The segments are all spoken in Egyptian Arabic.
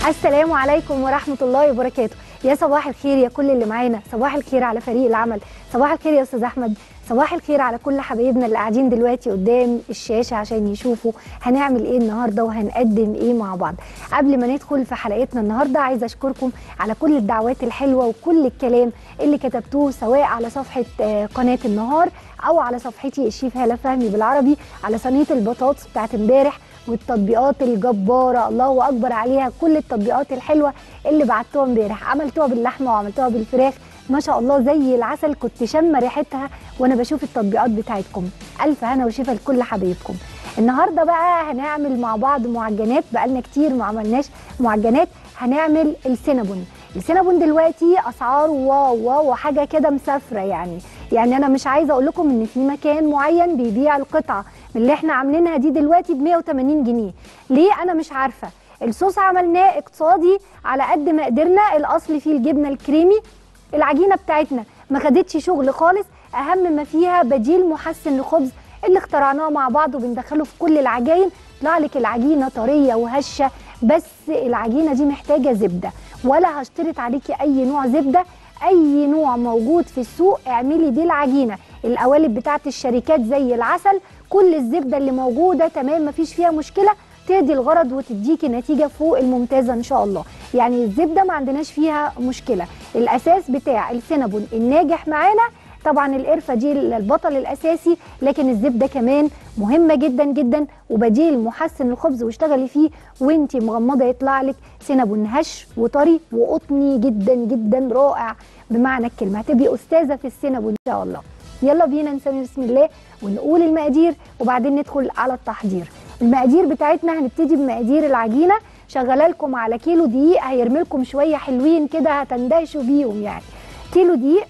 السلام عليكم ورحمة الله وبركاته يا صباح الخير يا كل اللي معانا صباح الخير على فريق العمل صباح الخير يا أستاذ أحمد صباح الخير على كل حبايبنا اللي قاعدين دلوقتي قدام الشاشة عشان يشوفوا هنعمل ايه النهاردة وهنقدم ايه مع بعض قبل ما ندخل في حلقتنا النهاردة عايزة أشكركم على كل الدعوات الحلوة وكل الكلام اللي كتبتوه سواء على صفحة آه، قناة النهار أو على صفحتي الشيف هالة فهمي بالعربي على صينية البطاطس بتاعت امبارح والتطبيقات الجباره الله اكبر عليها كل التطبيقات الحلوه اللي بعتوها امبارح عملتوها باللحمه وعملتوها بالفراخ ما شاء الله زي العسل كنت شامه ريحتها وانا بشوف التطبيقات بتاعتكم الف هنا وشفا لكل حبايبكم النهارده بقى هنعمل مع بعض معجنات بقالنا كتير ما عملناش معجنات هنعمل السينابون السينابون دلوقتي اسعار واو واو وحاجه كده مسافره يعني يعني انا مش عايزه اقول لكم ان في مكان معين بيبيع القطعه من اللي احنا عاملينها دي دلوقتي ب 180 جنيه ليه انا مش عارفه الصوص عملناه اقتصادي على قد ما قدرنا الاصل فيه الجبنه الكريمي العجينه بتاعتنا ما خدتش شغل خالص اهم ما فيها بديل محسن لخبز اللي اخترعناه مع بعض وبندخله في كل العجاين طلع لك العجينه طريه وهشه بس العجينه دي محتاجه زبده ولا هشترط عليكي اي نوع زبده اي نوع موجود في السوق اعملي بيه العجينه القوالب بتاعت الشركات زي العسل كل الزبده اللي موجوده تمام مفيش فيها مشكله تدي الغرض وتديكي نتيجه فوق الممتازه ان شاء الله يعني الزبده ما عندناش فيها مشكله الاساس بتاع السينابون الناجح معانا طبعا القرفه دي البطل الاساسي لكن الزبده كمان مهمه جدا جدا وبديل محسن للخبز واشتغلي فيه وانتي مغمضه يطلع لك سينابون هش وطري وقطني جدا جدا رائع بمعنى الكلمه هتبقي استاذه في السينابون ان شاء الله يلا بينا نسمي بسم الله ونقول المقادير وبعدين ندخل على التحضير المقادير بتاعتنا هنبتدي بمقادير العجينه شغاله لكم على كيلو دقيق هيرمي لكم شويه حلوين كده هتندهشوا بيهم يعني كيلو دقيق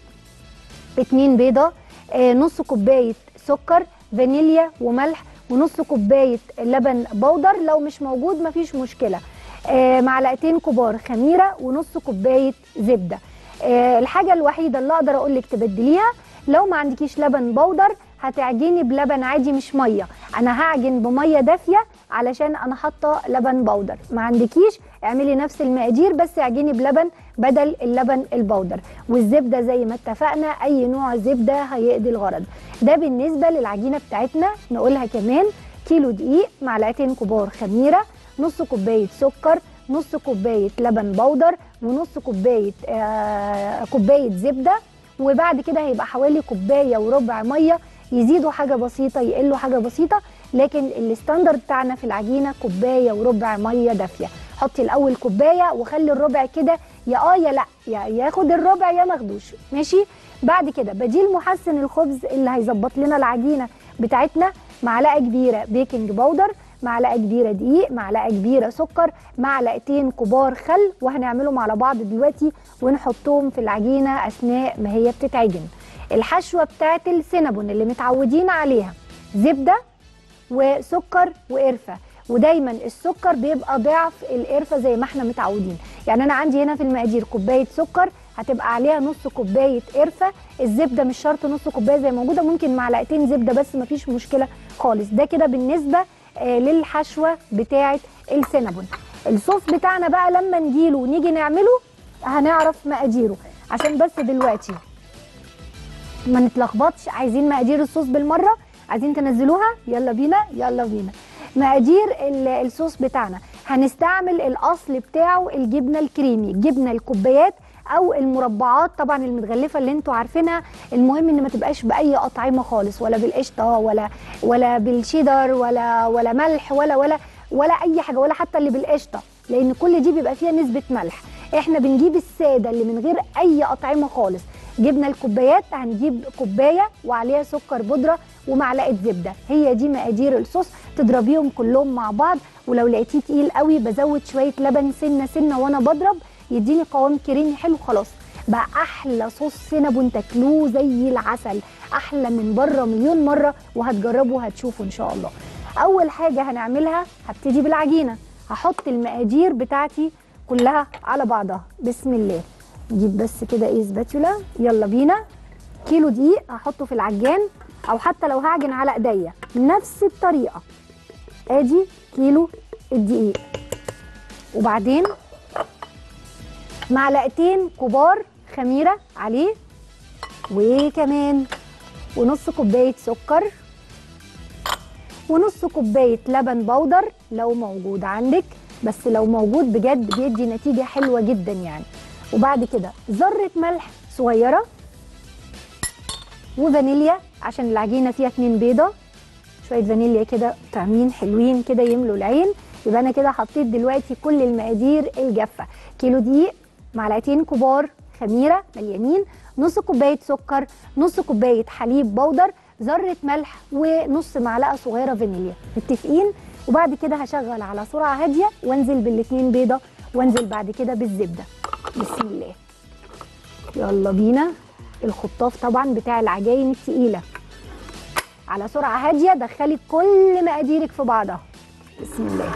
اتنين بيضه آه نص كوبايه سكر فانيليا وملح ونص كوبايه لبن بودر لو مش موجود مفيش مشكله آه معلقتين كبار خميره ونص كوبايه زبده آه الحاجه الوحيده اللي اقدر اقول لك تبدليها لو ما عندكيش لبن بودر هتعجني بلبن عادي مش ميه انا هعجن بميه دافيه علشان انا حاطه لبن بودر ما عندكيش اعملي نفس المقادير بس اعجني بلبن بدل اللبن البودر والزبده زي ما اتفقنا اي نوع زبده هيقضي الغرض ده بالنسبه للعجينه بتاعتنا نقولها كمان كيلو دقيق معلقتين كبار خميره نص كوبايه سكر نص كوبايه لبن بودر ونص كوبايه آه كوبايه زبده وبعد كده هيبقى حوالي كوبايه وربع ميه يزيدوا حاجه بسيطه يقلوا حاجه بسيطه لكن الستاندرد بتاعنا في العجينه كوبايه وربع ميه دافيه حطي الاول كوبايه وخلي الربع كده يا اه يا لا يا ياخد الربع يا ماخدوش ماشي بعد كده بديل محسن الخبز اللي هيظبط لنا العجينه بتاعتنا معلقه كبيره بيكنج باودر معلقه كبيره دقيق معلقه كبيره سكر معلقتين كبار خل وهنعملهم على بعض دلوقتي ونحطهم في العجينه اثناء ما هي بتتعجن الحشوه بتاعت السينابون اللي متعودين عليها زبده وسكر وقرفه ودايما السكر بيبقى ضعف القرفه زي ما احنا متعودين يعني انا عندي هنا في المقادير كوبايه سكر هتبقى عليها نص كوبايه قرفه الزبده مش شرط نص كوبايه زي موجوده ممكن معلقتين زبده بس مفيش مشكله خالص ده كده بالنسبه آه للحشوه بتاعه السينابون الصوص بتاعنا بقى لما نجيله ونيجي نعمله هنعرف مقاديره عشان بس دلوقتي ما نتلخبطش عايزين مقادير الصوص بالمره عايزين تنزلوها يلا بينا يلا بينا مقادير ال- الصوص بتاعنا هنستعمل الاصل بتاعه الجبنه الكريمي جبنه الكوبايات او المربعات طبعا المتغلفه اللي انتوا عارفينها المهم ان ما تبقاش باي اطعمه خالص ولا بالقشطه ولا ولا بالشيدر ولا ولا ملح ولا ولا ولا اي حاجه ولا حتى اللي بالقشطه لان كل دي بيبقى فيها نسبه ملح احنا بنجيب الساده اللي من غير اي اطعمه خالص جبنا الكوبايات هنجيب كوبايه وعليها سكر بودره ومعلقه زبده هي دي مقادير الصوص تضربيهم كلهم مع بعض ولو لقيتيه تقيل قوي بزود شويه لبن سنه سنه وانا بضرب يديني قوام كريمي حلو خلاص بقى احلى صوص سينابون تاكلوه زي العسل احلى من بره مليون مره وهتجربوا وهتشوفوا ان شاء الله اول حاجه هنعملها هبتدي بالعجينه هحط المقادير بتاعتي كلها على بعضها بسم الله نجيب بس كده ايه سباتولا يلا بينا كيلو دقيق هحطه في العجان او حتى لو هعجن على ايديا نفس الطريقه ادي كيلو الدقيق وبعدين معلقتين كبار خميره عليه وكمان ونص كوبايه سكر ونص كوبايه لبن بودر لو موجود عندك بس لو موجود بجد بيدي نتيجه حلوه جدا يعني وبعد كده ذره ملح صغيره وفانيليا عشان العجينه فيها اتنين بيضه شويه فانيليا كده طعمين حلوين كده يملوا العين يبقى انا كده حطيت دلوقتي كل المقادير الجافه كيلو دقيق معلقتين كبار خميره مليانين نص كوبايه سكر نص كوبايه حليب بودر ذره ملح ونص معلقه صغيره فانيليا متفقين وبعد كده هشغل على سرعه هاديه وانزل بالاتنين بيضه وانزل بعد كده بالزبده بسم الله يلا بينا الخطاف طبعا بتاع العجاين التقيله على سرعه هاديه دخلي كل مقاديرك في بعضها بسم الله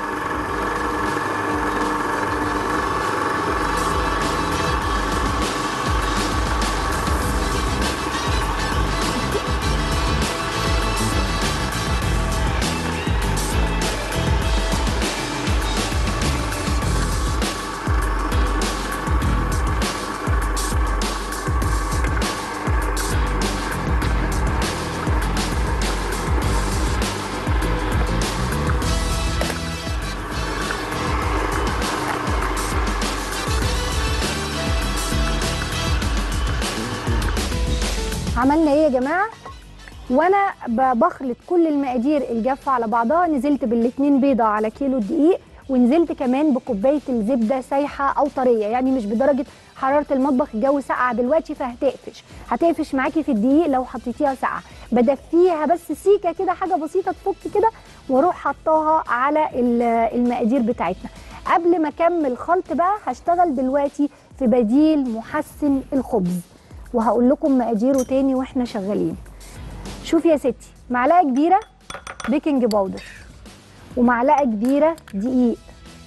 عملنا ايه يا جماعه وانا ب- بخلط كل المقادير الجافه على بعضها نزلت بالاتنين بيضه على كيلو دقيق ونزلت كمان بكوبايه الزبده سايحه او طريه يعني مش بدرجه حراره المطبخ الجو ساقعه دلوقتي فهتقفش هتقفش معاكي في الدقيق لو حطيتيها ساقعه بدفيها بس سيكه كده حاجه بسيطه تفك كده واروح حطاها على ال- المقادير بتاعتنا قبل ما اكمل خلط بقى هشتغل دلوقتي في بديل محسن الخبز وهقول لكم مقاديره تاني واحنا شغالين شوفي يا ستي معلقه كبيره بيكنج باودر ومعلقه كبيره دقيق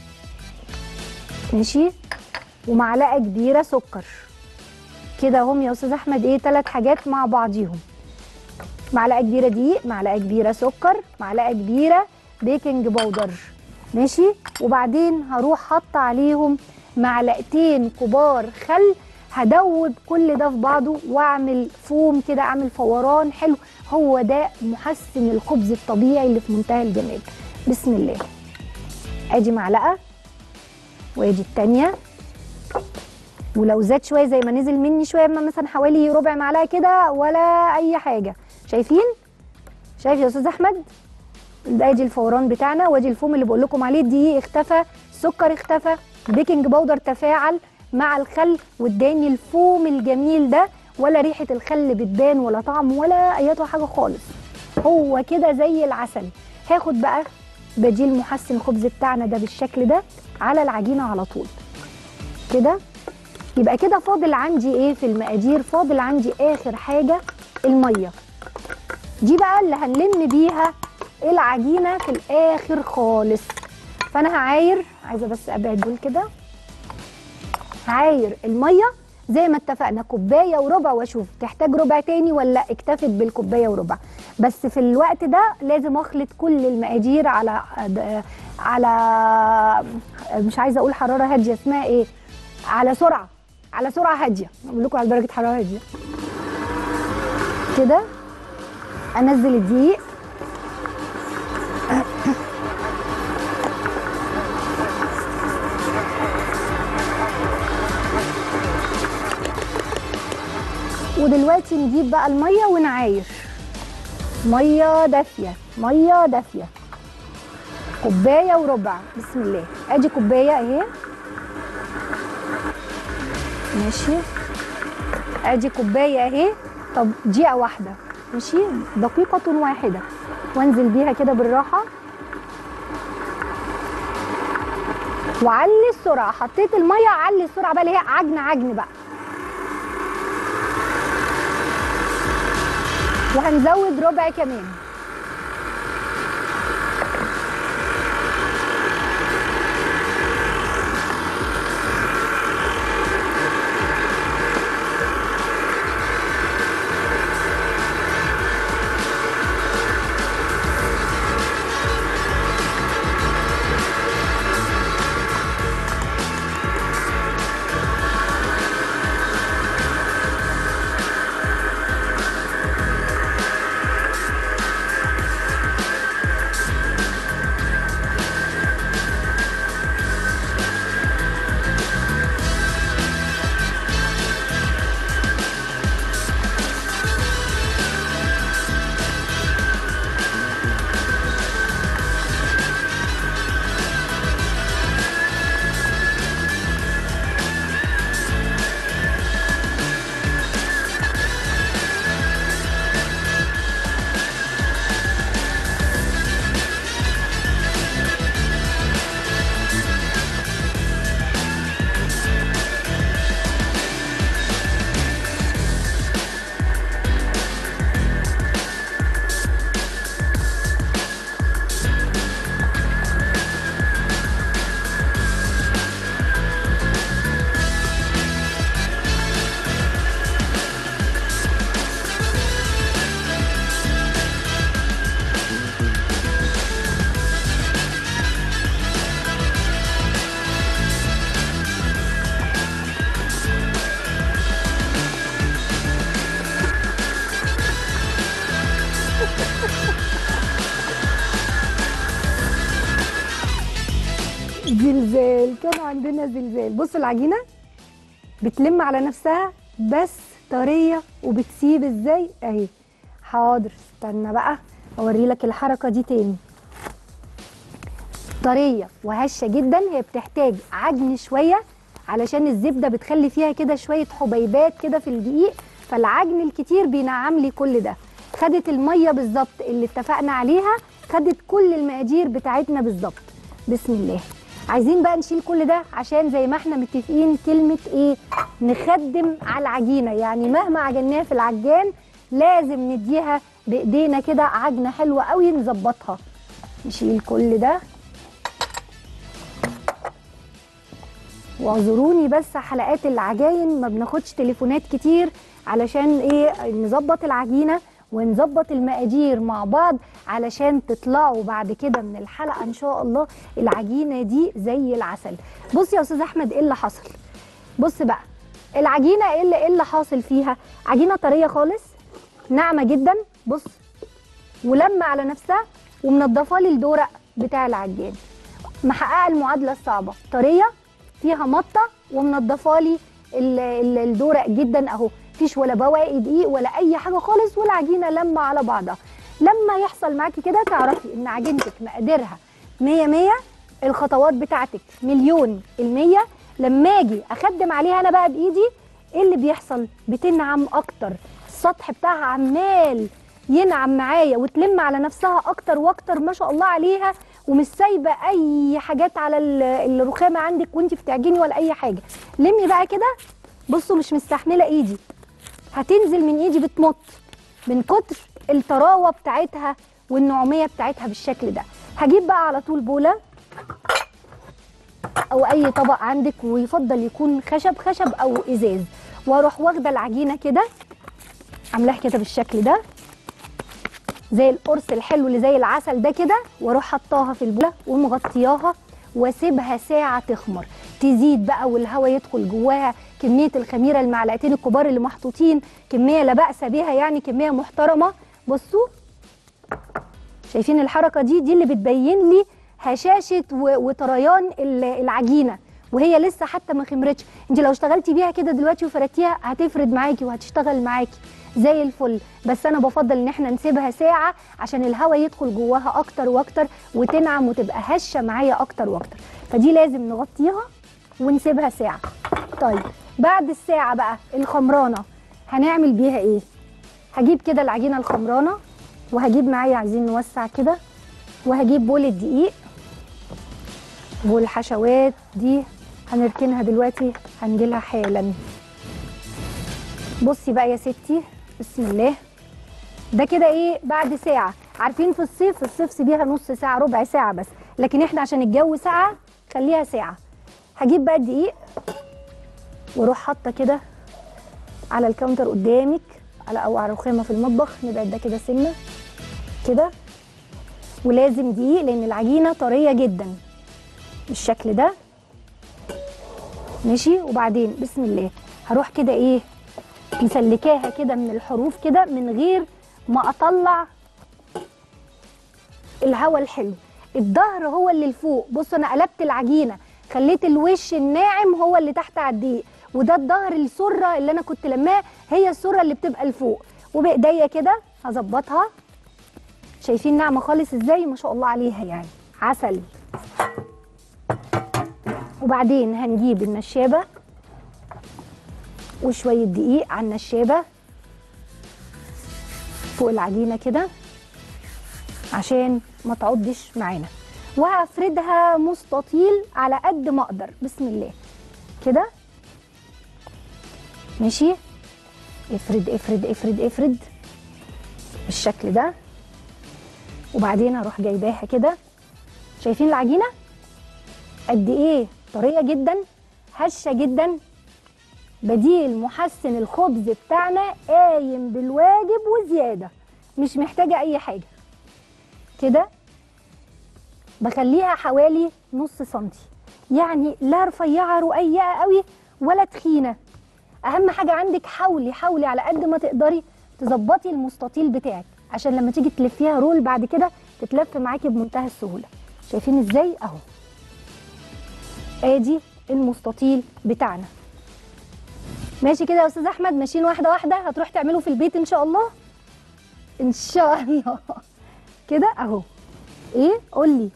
ماشي ومعلقه كبيره سكر كده هم يا استاذ احمد ايه ثلاث حاجات مع بعضيهم معلقه كبيره دقيق معلقه كبيره سكر معلقه كبيره بيكنج باودر ماشي وبعدين هروح حاطه عليهم معلقتين كبار خل هدوب كل ده في بعضه واعمل فوم كده اعمل فوران حلو هو ده محسن الخبز الطبيعي اللي في منتهى الجمال بسم الله ادي معلقه وادي التانيه ولو زاد شويه زي ما نزل مني شويه ما مثلا حوالي ربع معلقه كده ولا اي حاجه شايفين شايف يا استاذ احمد ده ادي الفوران بتاعنا وادي الفوم اللي بقول لكم عليه الدقيق اختفى السكر اختفى البيكنج باودر تفاعل مع الخل واداني الفوم الجميل ده ولا ريحه الخل بتبان ولا طعم ولا اياتها حاجه خالص هو كده زي العسل هاخد بقى بديل محسن الخبز بتاعنا ده بالشكل ده على العجينه على طول كده يبقى كده فاضل عندي ايه في المقادير فاضل عندي اخر حاجه الميه دي بقى اللي هنلم بيها العجينه في الاخر خالص فانا هعاير عايزه بس ابعد دول كده هعاير الميه زي ما اتفقنا كوبايه وربع واشوف تحتاج ربع تاني ولا اكتفت بالكوبايه وربع بس في الوقت ده لازم اخلط كل المقادير على على مش عايزه اقول حراره هاديه اسمها ايه على سرعه على سرعه هاديه اقول لكم على درجه حراره هاديه كده انزل الدقيق ودلوقتي نجيب بقى الميه ونعاير ميه دافيه ميه دافيه كوبايه وربع بسم الله ادي كوبايه اهي ماشي ادي كوبايه اهي طب دقيقه واحده ماشي دقيقه واحده وانزل بيها كده بالراحه وعلي السرعه حطيت الميه علي السرعه بقى اللي هي عجن عجن بقى وهنزود ربع كمان زلزال كان عندنا زلزال بصوا العجينه بتلم على نفسها بس طريه وبتسيب ازاي اهي حاضر استنى بقى اوري لك الحركه دي تاني طريه وهشه جدا هي بتحتاج عجن شويه علشان الزبده بتخلي فيها كده شويه حبيبات كده في الدقيق فالعجن الكتير بينعم لي كل ده خدت الميه بالظبط اللي اتفقنا عليها خدت كل المقادير بتاعتنا بالظبط بسم الله عايزين بقى نشيل كل ده عشان زي ما احنا متفقين كلمه ايه نخدم على العجينه يعني مهما عجناها في العجان لازم نديها بايدينا كده عجنه حلوه قوي نظبطها نشيل كل ده واعذروني بس حلقات العجاين ما بناخدش تليفونات كتير علشان ايه نظبط العجينه ونظبط المقادير مع بعض علشان تطلعوا بعد كده من الحلقه ان شاء الله العجينه دي زي العسل بص يا استاذ احمد ايه اللي حصل بص بقى العجينه ايه اللي ايه اللي حاصل فيها عجينه طريه خالص ناعمه جدا بص ولما على نفسها ومنضفه لي الدورق بتاع العجان محققه المعادله الصعبه طريه فيها مطه ومنضفه لي ال- ال- الدورق جدا اهو مفيش ولا بواقي دقيق ولا اي حاجه خالص والعجينه لما على بعضها لما يحصل معاكي كده تعرفي ان عجينتك مقاديرها 100 100 الخطوات بتاعتك مليون المية لما اجي اخدم عليها انا بقى بايدي ايه اللي بيحصل بتنعم اكتر السطح بتاعها عمال ينعم معايا وتلم على نفسها اكتر واكتر ما شاء الله عليها ومش سايبه اي حاجات على ال- الرخامه عندك وانت بتعجني ولا اي حاجه لمي بقى كده بصوا مش مستحمله ايدي هتنزل من ايدي بتمط من كتر الطراوه بتاعتها والنعوميه بتاعتها بالشكل ده هجيب بقى على طول بوله او اي طبق عندك ويفضل يكون خشب خشب او ازاز واروح واخده العجينه كده عاملاها كده بالشكل ده زي القرص الحلو اللي زي العسل ده كده واروح حطاها في البوله ومغطياها واسيبها ساعه تخمر تزيد بقى والهواء يدخل جواها كميه الخميره المعلقتين الكبار اللي محطوطين كميه لا باس بها يعني كميه محترمه بصوا شايفين الحركه دي دي اللي بتبين لي هشاشه و- وطريان ال- العجينه وهي لسه حتى ما خمرتش انت لو اشتغلتي بيها كده دلوقتي وفردتيها هتفرد معاكي وهتشتغل معاكي زي الفل بس انا بفضل ان احنا نسيبها ساعه عشان الهواء يدخل جواها اكتر واكتر وتنعم وتبقى هشه معايا اكتر واكتر فدي لازم نغطيها ونسيبها ساعه طيب بعد الساعه بقى الخمرانه هنعمل بيها ايه هجيب كده العجينه الخمرانه وهجيب معايا عايزين نوسع كده وهجيب بول الدقيق بول الحشوات دي هنركنها دلوقتي هنجيلها حالا بصي بقى يا ستي بسم الله ده كده ايه بعد ساعة عارفين في الصيف في الصيف سيبيها نص ساعة ربع ساعة بس لكن احنا عشان الجو ساعة خليها ساعة هجيب بقى الدقيق واروح حاطة كده على الكاونتر قدامك على او على رخامة في المطبخ نبعد ده كده سنة كده ولازم دقيق لان العجينة طرية جدا بالشكل ده ماشي وبعدين بسم الله هروح كده ايه مسلكاها كده من الحروف كده من غير ما اطلع الهواء الحلو الظهر هو اللي لفوق بصوا انا قلبت العجينه خليت الوش الناعم هو اللي تحت على الدقيق وده الظهر السره اللي انا كنت لماها هي السره اللي بتبقى لفوق وبايديا كده هظبطها شايفين ناعمه خالص ازاي ما شاء الله عليها يعني عسل وبعدين هنجيب النشابه وشويه دقيق على النشابه فوق العجينه كده عشان ما تعضش معانا وهفردها مستطيل على قد ما اقدر بسم الله كده ماشي افرد افرد افرد افرد بالشكل ده وبعدين هروح جايباها كده شايفين العجينه قد ايه طريه جدا هشه جدا بديل محسن الخبز بتاعنا قايم بالواجب وزياده مش محتاجه اي حاجه كده بخليها حوالي نص سنتي يعني لا رفيعه رقيقه قوي ولا تخينه اهم حاجه عندك حاولي حاولي على قد ما تقدري تظبطي المستطيل بتاعك عشان لما تيجي تلفيها رول بعد كده تتلف معاكي بمنتهى السهوله شايفين ازاي اهو ادي المستطيل بتاعنا ماشي كده يا استاذ احمد ماشيين واحده واحده هتروح تعمله في البيت ان شاء الله ان شاء الله كده اهو ايه قول لي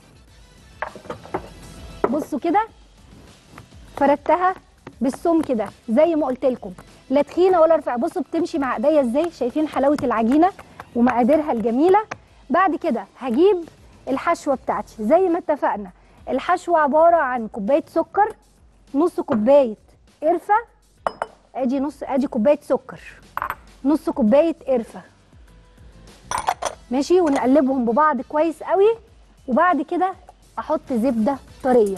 بصوا كده فردتها بالسمك كده زي ما قلت لكم لا تخينه ولا رفيعه بصوا بتمشي مع ايديا ازاي شايفين حلاوه العجينه ومقاديرها الجميله بعد كده هجيب الحشوه بتاعتي زي ما اتفقنا الحشوه عباره عن كوبايه سكر نص كوبايه قرفه ادي نص ادي كوبايه سكر نص كوبايه قرفه ماشي ونقلبهم ببعض كويس قوي وبعد كده احط زبده طريه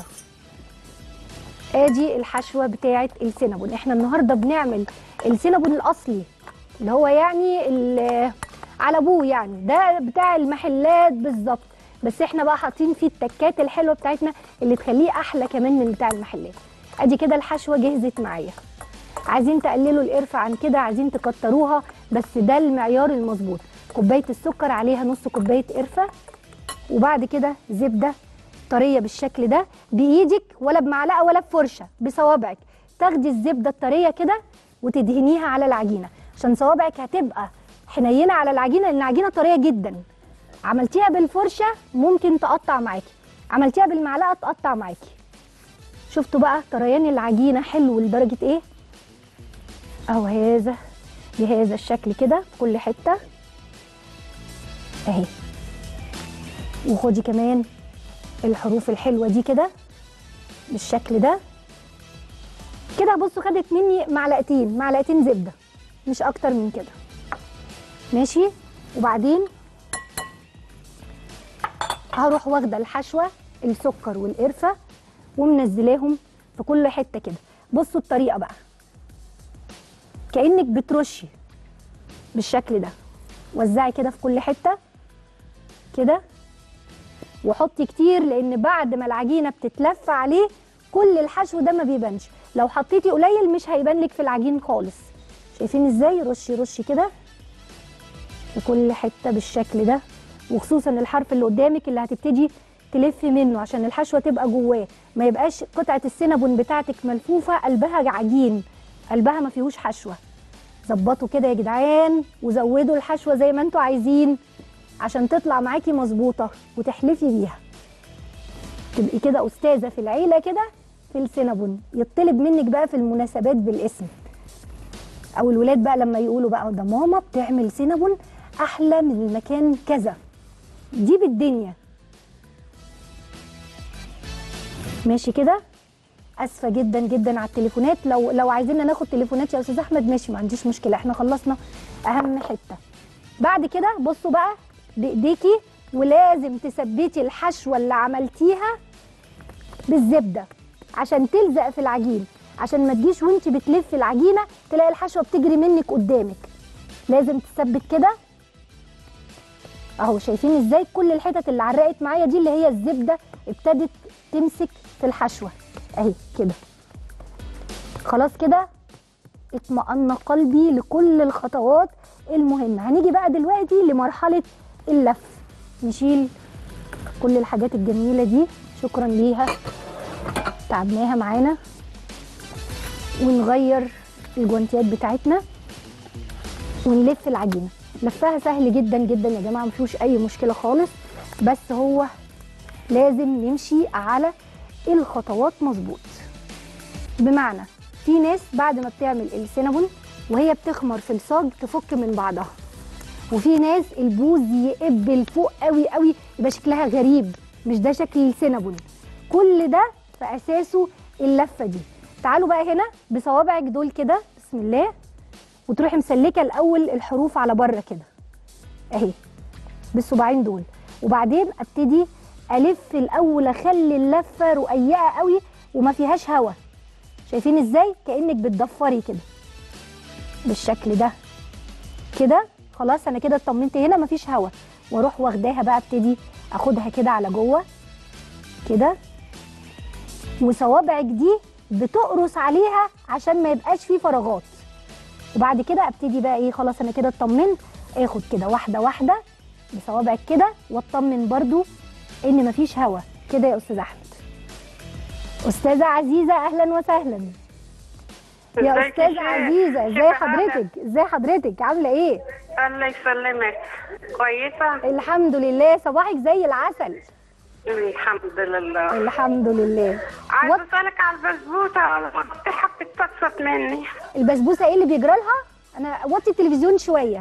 ادي الحشوه بتاعه السينابون احنا النهارده بنعمل السينابون الاصلي اللي هو يعني ال- على ابوه يعني ده بتاع المحلات بالظبط بس احنا بقى حاطين فيه التكات الحلوه بتاعتنا اللي تخليه احلى كمان من بتاع المحلات ادي كده الحشوه جهزت معايا عايزين تقللوا القرفه عن كده عايزين تكتروها بس ده المعيار المظبوط كوبايه السكر عليها نص كوبايه قرفه وبعد كده زبده طريه بالشكل ده بايدك ولا بمعلقه ولا بفرشه بصوابعك تاخدي الزبده الطريه كده وتدهنيها على العجينه عشان صوابعك هتبقى حنينه على العجينه لان العجينه طريه جدا عملتيها بالفرشه ممكن تقطع معاكي عملتيها بالمعلقه تقطع معاكي شفتوا بقى طريان العجينه حلو لدرجه ايه اهو هذا بهذا الشكل كده في كل حته اهي وخدي كمان الحروف الحلوه دي كده بالشكل ده كده بصوا خدت مني معلقتين معلقتين زبده مش اكتر من كده ماشي وبعدين هروح واخده الحشوه السكر والقرفه ومنزلاهم في كل حته كده بصوا الطريقه بقى كانك بترشي بالشكل ده وزعي كده في كل حته كده وحطي كتير لان بعد ما العجينه بتتلف عليه كل الحشو ده ما بيبانش لو حطيتي قليل مش هيبان لك في العجين خالص شايفين ازاي رشي رشي كده في كل حته بالشكل ده وخصوصا الحرف اللي قدامك اللي هتبتدي تلفي منه عشان الحشوه تبقى جواه ما يبقاش قطعه السينابون بتاعتك ملفوفه قلبها عجين قلبها ما فيهوش حشوه ظبطوا كده يا جدعان وزودوا الحشوه زي ما انتوا عايزين عشان تطلع معاكي مظبوطه وتحلفي بيها تبقي كده استاذه في العيله كده في السينابون يطلب منك بقى في المناسبات بالاسم او الولاد بقى لما يقولوا بقى ده ماما بتعمل سينابون احلى من المكان كذا دي بالدنيا ماشي كده اسفه جدا جدا على التليفونات لو لو عايزين ناخد تليفونات يا استاذ احمد ماشي ما عنديش مشكله احنا خلصنا اهم حته بعد كده بصوا بقى بايديكي ولازم تثبتي الحشوه اللي عملتيها بالزبده عشان تلزق في العجين عشان ما تجيش وانت بتلفي العجينه تلاقي الحشوه بتجري منك قدامك لازم تثبت كده اهو شايفين ازاي كل الحتت اللي علقت معايا دي اللي هي الزبده ابتدت تمسك في الحشوه اهي كده خلاص كده اطمأن قلبي لكل الخطوات المهمه هنيجي بقى دلوقتي لمرحله اللف نشيل كل الحاجات الجميله دي شكرا ليها تعبناها معانا ونغير الجوانتيات بتاعتنا ونلف العجينه لفها سهل جدا جدا يا جماعه مفيهوش اي مشكله خالص بس هو لازم نمشي على الخطوات مظبوط بمعنى في ناس بعد ما بتعمل السينابون وهي بتخمر في الصاج تفك من بعضها وفي ناس البوز يقبل فوق قوي قوي يبقى شكلها غريب مش ده شكل السينابون كل ده في اساسه اللفه دي تعالوا بقى هنا بصوابعك دول كده بسم الله وتروحي مسلكه الاول الحروف على بره كده اهي بالصباعين دول وبعدين ابتدي الف الاول اخلي اللفه رقيقه قوي وما فيهاش هوا شايفين ازاي كانك بتضفري كده بالشكل ده كده خلاص انا كده اطمنت هنا مفيش هوا واروح واخداها بقى ابتدي اخدها كده على جوه كده وصوابعك دي بتقرص عليها عشان ما يبقاش فيه فراغات وبعد كده ابتدي بقى ايه خلاص انا كده اطمنت اخد كده واحده واحده بصوابعك كده واطمن برضو ان مفيش هوا كده يا استاذ احمد استاذه عزيزه اهلا وسهلا يا ازيك استاذه شيخ؟ عزيزه ازي شيخ حضرتك ازي حضرتك عامله ايه الله يسلمك كويسة الحمد لله صباحك زي العسل الحمد لله الحمد لله عايزة وط- اسألك على البسبوسة الفتحة بتتفصت مني البسبوسه ايه اللي بيجرى لها انا وطي التلفزيون شويه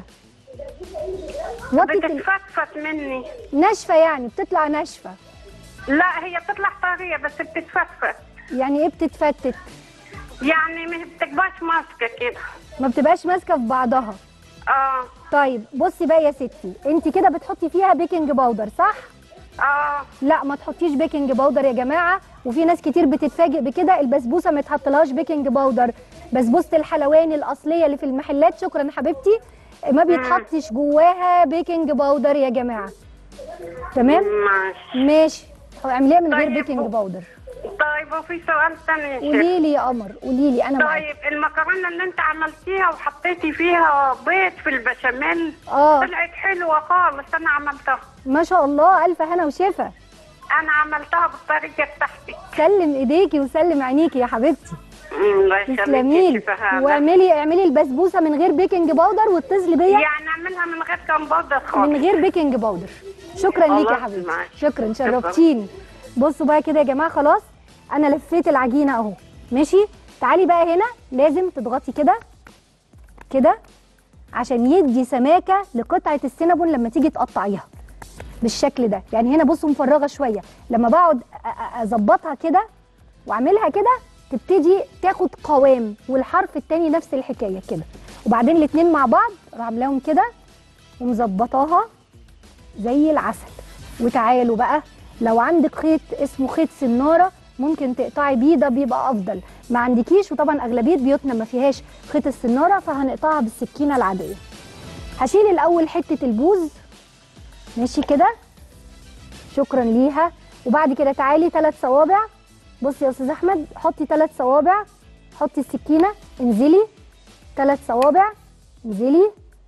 وطي التل... بتتفتفت مني ناشفه يعني بتطلع ناشفه لا هي بتطلع طرية بس بتتفتفت يعني ايه بتتفتت يعني ما بتكبرش ماسكة كده ما بتبقاش ماسكه في بعضها اه طيب بصي بقى يا ستي انت كده بتحطي فيها بيكنج باودر صح اه لا ما تحطيش بيكنج باودر يا جماعه وفي ناس كتير بتتفاجئ بكده البسبوسه ما تحطلهاش بيكنج باودر بسبوسه الحلواني الاصليه اللي في المحلات شكرا حبيبتي ما بيتحطش جواها بيكنج باودر يا جماعه تمام ماشي ماشي اعمليها من غير طيب. بيكنج باودر طيب وفي سؤال تاني يا شيخ. قولي لي يا قمر قولي لي انا معاكي طيب المكرونة اللي انت عملتيها وحطيتي فيها بيض في البشاميل اه طلعت حلوة خالص انا عملتها ما شاء الله الف هنا وشفا انا عملتها بالطريقة بتاعتي سلم ايديكي وسلم عينيكي يا حبيبتي الله يخليك تسلمي يا لي شفاهة. واعملي اعملي البسبوسه من غير بيكنج باودر واتصلي بيا يعني اعملها من غير كم بودر خالص من غير بيكنج باودر شكرا ليك يا خلاص حبيبتي معاك. شكرا شرفتيني بصوا بقى كده يا جماعه خلاص انا لفيت العجينه اهو ماشي تعالي بقى هنا لازم تضغطي كده كده عشان يدي سماكه لقطعه السينابون لما تيجي تقطعيها بالشكل ده يعني هنا بصوا مفرغه شويه لما بقعد أ- أ- اظبطها كده واعملها كده تبتدي تاخد قوام والحرف التاني نفس الحكايه كده وبعدين الاتنين مع بعض اروح عاملاهم كده ومظبطاها زي العسل وتعالوا بقى لو عندك خيط اسمه خيط سناره ممكن تقطعي بيه ده بيبقى افضل ما عندكيش وطبعا اغلبيه بيوتنا ما فيهاش خيط السناره فهنقطعها بالسكينه العاديه هشيل الاول حته البوز ماشي كده شكرا ليها وبعد كده تعالي ثلاث صوابع بصي يا استاذ احمد حطي ثلاث صوابع حطي السكينه انزلي ثلاث صوابع انزلي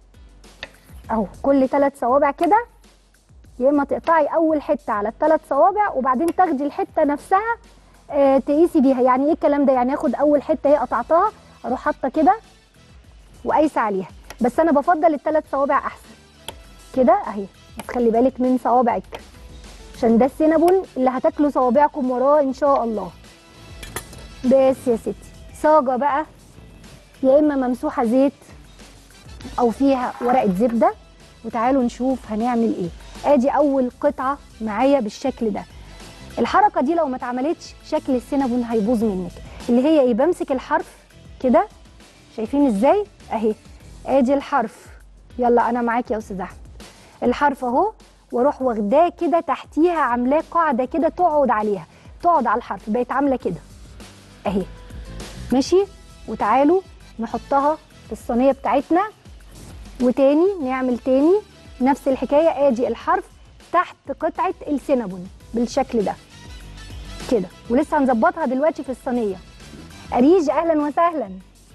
اهو كل ثلاث صوابع كده يا اما تقطعي اول حته على الثلاث صوابع وبعدين تاخدي الحته نفسها آه تقيسي بيها يعني ايه الكلام ده يعني اخد اول حته هي قطعتها اروح حاطه كده وقايسه عليها بس انا بفضل الثلاث صوابع احسن كده اهي بس خلي بالك من صوابعك عشان ده السينابون اللي هتاكلوا صوابعكم وراه ان شاء الله بس يا ستي صاجه بقى يا اما ممسوحه زيت او فيها ورقه زبده وتعالوا نشوف هنعمل ايه ادي اول قطعه معايا بالشكل ده الحركه دي لو ما اتعملتش شكل السينابون هيبوظ منك اللي هي ايه بمسك الحرف كده شايفين ازاي اهي ادي الحرف يلا انا معاك يا استاذ احمد الحرف اهو واروح واخداه كده تحتيها عاملاه قاعده كده تقعد عليها تقعد على الحرف بقت عامله كده اهي ماشي وتعالوا نحطها في الصينيه بتاعتنا وتاني نعمل تاني نفس الحكايه ادي الحرف تحت قطعه السينابون بالشكل ده كده ولسه هنظبطها دلوقتي في الصينيه اريج اهلا وسهلا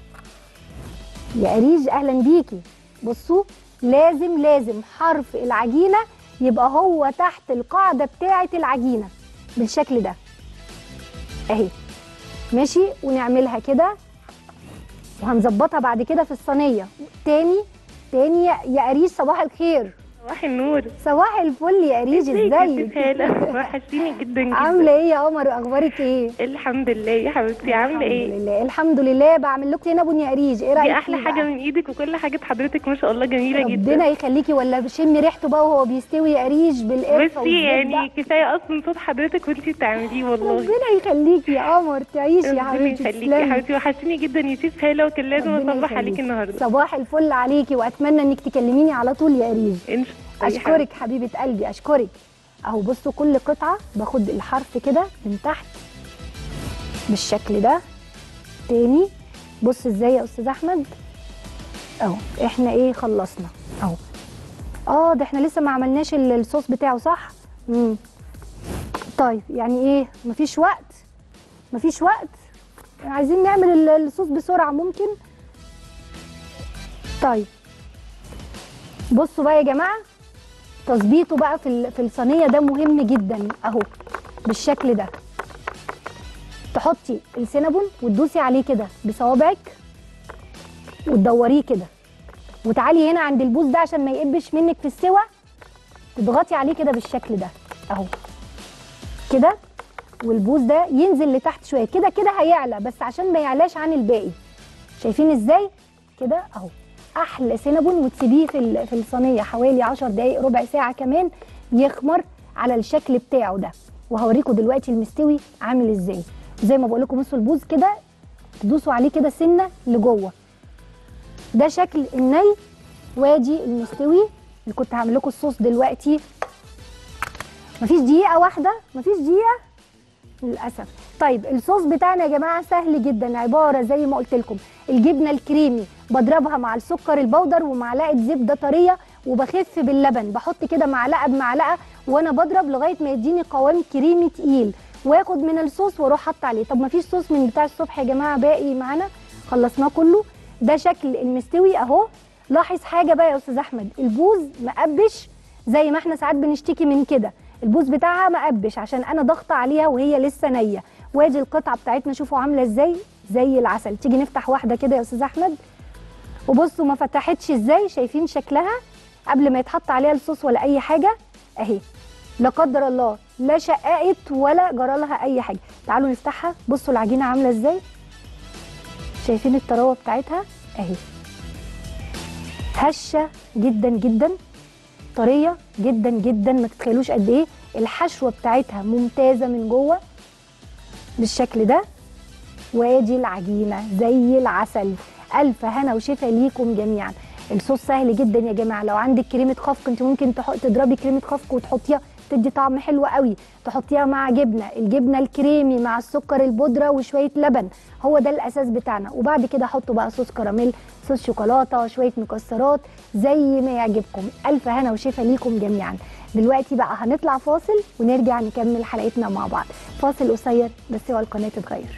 يا اريج اهلا بيكي بصوا لازم لازم حرف العجينه يبقى هو تحت القاعده بتاعه العجينه بالشكل ده اهي ماشي ونعملها كده وهنظبطها بعد كده في الصينيه تاني تاني يا- يا اريج صباح الخير صباح النور صباح الفل يا اريج ازيك يا ازيك ست هالة وحشتيني جدا جدا عامله ايه يا قمر اخبارك ايه الحمد لله يا حبيبتي عامله الحمد ايه لله الحمد لله بعمل لكم هنا بني اريج ايه رايك دي احلى فيه حاجه بقى؟ من ايدك وكل حاجه حضرتك ما شاء الله جميله ربنا جدا يخليكي ولا بشمي ريحته بقى وهو بيستوي يا اريج بالقرفه بصي والزبدة. يعني كفايه اصلا صوت حضرتك وانتي بتعمليه والله ربنا يخليكي يا قمر تعيشي يا ربنا حبيبتي يخليكي يا تسلمي حبيبتي وحشتيني جدا يا ست هالة وكان لازم ربنا اصبح يخليكي. عليكي النهارده صباح الفل عليكي واتمنى انك تكلميني على طول يا اريج ان شاء الله يا حبيبتي. اشكرك حبيبه قلبي اشكرك اهو بصوا كل قطعه باخد الحرف كده من تحت بالشكل ده تاني بص ازاي يا استاذ احمد اهو احنا ايه خلصنا اهو اه ده احنا لسه ما عملناش ال- الصوص بتاعه صح امم طيب يعني ايه مفيش وقت مفيش وقت عايزين نعمل ال- الصوص بسرعه ممكن طيب بصوا بقى يا جماعه تظبيطه بقى في ال- في الصينيه ده مهم جدا اهو بالشكل ده تحطي السينابون وتدوسي عليه كده بصوابعك وتدوريه كده وتعالي هنا عند البوز ده عشان ما يقبش منك في السوى تضغطي عليه كده بالشكل ده اهو كده والبوز ده ينزل لتحت شويه كده كده هيعلى بس عشان ما يعلاش عن الباقي شايفين ازاي كده اهو احلى سينابون وتسيبيه في ال- في الصينيه حوالي 10 دقائق ربع ساعه كمان يخمر على الشكل بتاعه ده وهوريكم دلوقتي المستوي عامل ازاي زي ما بقول لكم بصوا البوز كده تدوسوا عليه كده سنه لجوه ده شكل الني وادي المستوي اللي كنت هعمل لكم الصوص دلوقتي مفيش دقيقه واحده مفيش دقيقه للاسف طيب الصوص بتاعنا يا جماعه سهل جدا عباره زي ما قلت لكم الجبنه الكريمي بضربها مع السكر البودر ومعلقه زبده طريه وبخف باللبن بحط كده معلقه بمعلقه وانا بضرب لغايه ما يديني قوام كريمي تقيل واخد من الصوص واروح حاطه عليه طب ما فيش صوص من بتاع الصبح يا جماعه باقي معانا خلصناه كله ده شكل المستوي اهو لاحظ حاجه بقى يا استاذ احمد البوز مقبش زي ما احنا ساعات بنشتكي من كده البوز بتاعها مقبش عشان انا ضغطه عليها وهي لسه نيه وادي القطعه بتاعتنا شوفوا عامله ازاي زي العسل تيجي نفتح واحده كده يا استاذ احمد وبصوا ما فتحتش ازاي شايفين شكلها قبل ما يتحط عليها الصوص ولا اي حاجه اهي لا قدر الله لا شققت ولا جرى لها اي حاجه تعالوا نفتحها بصوا العجينه عامله ازاي شايفين الطراوه بتاعتها اهي هشه جدا جدا طريه جدا جدا ما تتخيلوش قد ايه الحشوه بتاعتها ممتازه من جوه بالشكل ده وادي العجينه زي العسل الف هنا وشفا ليكم جميعا الصوص سهل جدا يا جماعه لو عندك كريمه خفق انت ممكن تح- تضربي كريمه خفق وتحطيها تدي طعم حلو قوي تحطيها مع جبنه الجبنه الكريمي مع السكر البودره وشويه لبن هو ده الاساس بتاعنا وبعد كده حطوا بقى صوص كراميل صوص شوكولاته شويه مكسرات زي ما يعجبكم الف هنا وشفا ليكم جميعا دلوقتي بقى هنطلع فاصل ونرجع نكمل حلقتنا مع بعض فاصل قصير بس هو القناه تتغير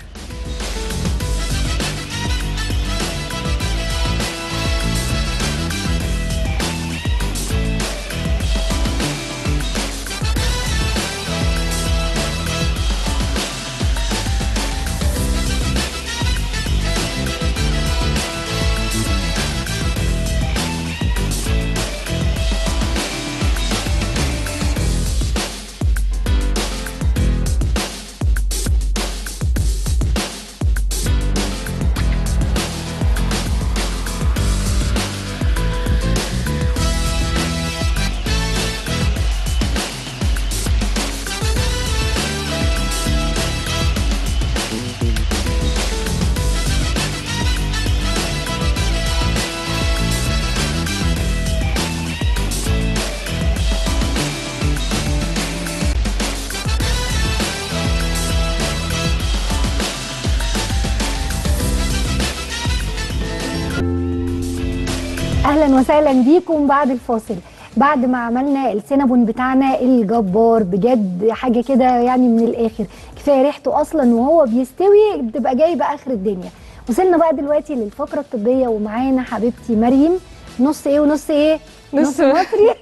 اهلا وسهلا بيكم بعد الفاصل بعد ما عملنا السينابون بتاعنا الجبار بجد حاجه كده يعني من الاخر كفايه ريحته اصلا وهو بيستوي بتبقى جايبه اخر الدنيا وصلنا بقى دلوقتي للفقره الطبيه ومعانا حبيبتي مريم نص ايه ونص ايه نص مصري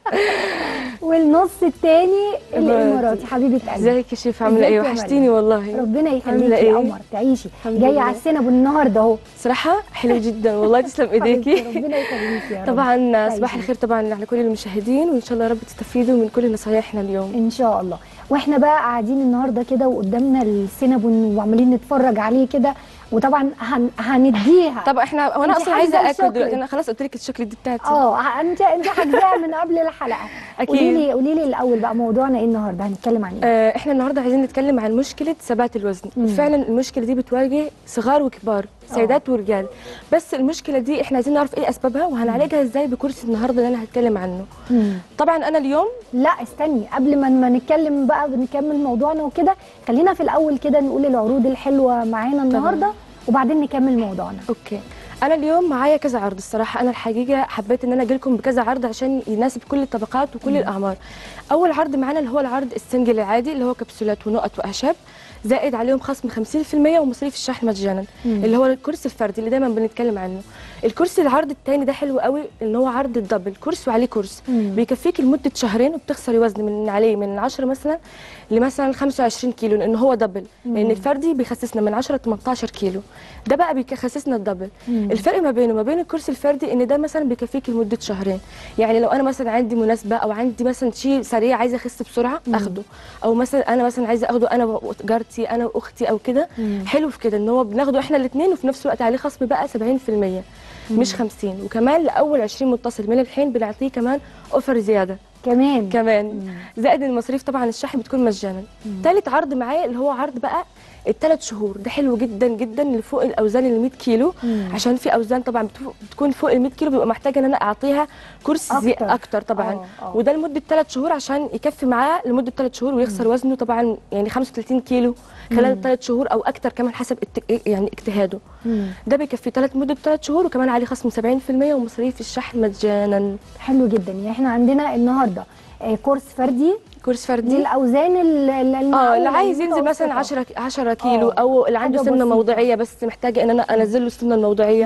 والنص التاني الاماراتي حبيبه قلبي ازيك يا شيف عامله ازيك ايه يا مريم؟ وحشتيني والله ربنا عاملة يخليكي إيه؟ يا قمر تعيشي الحمد جايه لله. على السينابون النهارده اهو صراحه حلو جدا والله تسلم حبيبتي، ايديكي ربنا يخليكي يا رب طبعا صباح تعيشي. الخير طبعا على كل المشاهدين وان شاء الله يا رب تستفيدوا من كل نصايحنا اليوم ان شاء الله واحنا بقى قاعدين النهارده كده وقدامنا السينابون وعمالين نتفرج عليه كده وطبعا هن... هنديها طب احنا وانا انت اصلا حاجزة عايزه اكل الشوكليت. دلوقتي انا خلاص قلت لك الشوكليت دي بتاعتي اه انت انت حاجزاها من قبل الحلقه أكيد. قولي لي قولي لي الاول بقى موضوعنا ايه النهارده هنتكلم عن ايه آه، احنا النهارده عايزين نتكلم عن مشكله ثبات الوزن مم. فعلا المشكله دي بتواجه صغار وكبار سيدات ورجال بس المشكله دي احنا عايزين نعرف ايه اسبابها وهنعالجها ازاي بكورس النهارده اللي انا هتكلم عنه مم. طبعا انا اليوم لا استني قبل ما ما نتكلم بقى بنكمل موضوعنا وكده خلينا في الاول كده نقول العروض الحلوه معانا النهارده وبعدين نكمل موضوعنا اوكي انا اليوم معايا كذا عرض الصراحه انا الحقيقه حبيت ان انا اجي لكم بكذا عرض عشان يناسب كل الطبقات وكل الاعمار اول عرض معانا اللي هو العرض السنجل العادي اللي هو كبسولات ونقط واعشاب زائد عليهم خصم 50% ومصاريف الشحن مجانا اللي هو الكرسي الفردي اللي دايما بنتكلم عنه الكرسي العرض الثاني ده حلو قوي ان هو عرض الدبل كرسي وعليه كرسي مم. بيكفيك لمده شهرين وبتخسري وزن من عليه من 10 مثلا لمثلا 25 كيلو لان هو دبل لان الفردي بيخسسنا من 10 ل 18 كيلو ده بقى بيخسسنا الدبل مم. الفرق ما بينه وما بين الكرسي الفردي ان ده مثلا بيكفيك لمده شهرين يعني لو انا مثلا عندي مناسبه او عندي مثلا شيء سريع عايزه اخس بسرعه اخده او مثلا انا مثلا عايزه اخده انا وجارتي انا واختي او كده مم. حلو في كده ان هو بناخده احنا الاثنين وفي نفس الوقت عليه خصم بقى 70% مش 50 وكمان لاول 20 متصل من الحين بنعطيه كمان اوفر زياده كمان كمان زائد المصاريف طبعا الشحن بتكون مجانا ثالث عرض معايا اللي هو عرض بقى الثلاث شهور ده حلو جدا جدا اللي فوق الاوزان ال 100 كيلو مم. عشان في اوزان طبعا بتفوق- بتكون فوق ال 100 كيلو بيبقى محتاجه ان انا اعطيها كرسي زي أكتر. اكتر طبعا آه، آه. وده لمده ثلاث شهور عشان يكفي معاه لمده ثلاث شهور ويخسر وزنه طبعا يعني 35 كيلو خلال الثلاث شهور او اكتر كمان حسب الت- يعني اجتهاده مم. ده بيكفي ثلاث مده ثلاث شهور وكمان عليه خصم 70% ومصاريف الشحن مجانا حلو جدا يعني احنا عندنا النهارده آه، كورس فردي كورس فردي للاوزان ال- ال- اه المعقولة، اللي عايز ينزل مثلا المتوسطة. 10 10 كيلو آه، او اللي عنده حاجة سمنه بسيطة. موضعيه بس محتاجه ان انا انزل له السمنه الموضعيه